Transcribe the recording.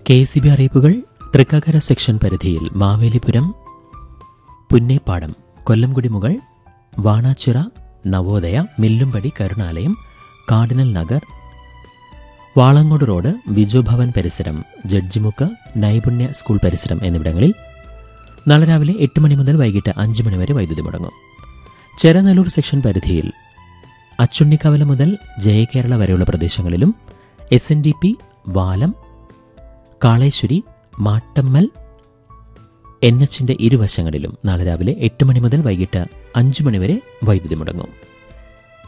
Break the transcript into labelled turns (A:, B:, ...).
A: K C B അറിയിപ്പുകൾ Thrikkakara section പരിധിയിൽ Mavelipuram Punnepadam Kollamkudi Mukal Vanachira Navodaya Millumpadi Karunalayam cardinal Nagar Valangode road Biju Bhavan പരിസരം ജഡ്ജിമുക്ക് നൈപുണ്യ സ്കൂൾ പരിസരം എന്നിവിടങ്ങളിൽ നാളെ രാവിലെ എട്ട് മണി മുതൽ വൈകിട്ട് അഞ്ച് മണി വരെ വൈദ്യുതി മുടങ്ങും ചെറനല്ലൂർ സെക്ഷൻ പരിധിയിൽ അച്ചുണ്ണിക്കവല മുതൽ ജയകേരള വരെയുള്ള പ്രദേശങ്ങളിലും S N D P Valam Kaleswari Mattammal N എച്ചിന്റെ ഇരുവശങ്ങളിലും നാളെ രാവിലെ എട്ട് മണി മുതൽ വൈകിട്ട് അഞ്ച് മണി വരെ വൈദ്യുതി മുടങ്ങും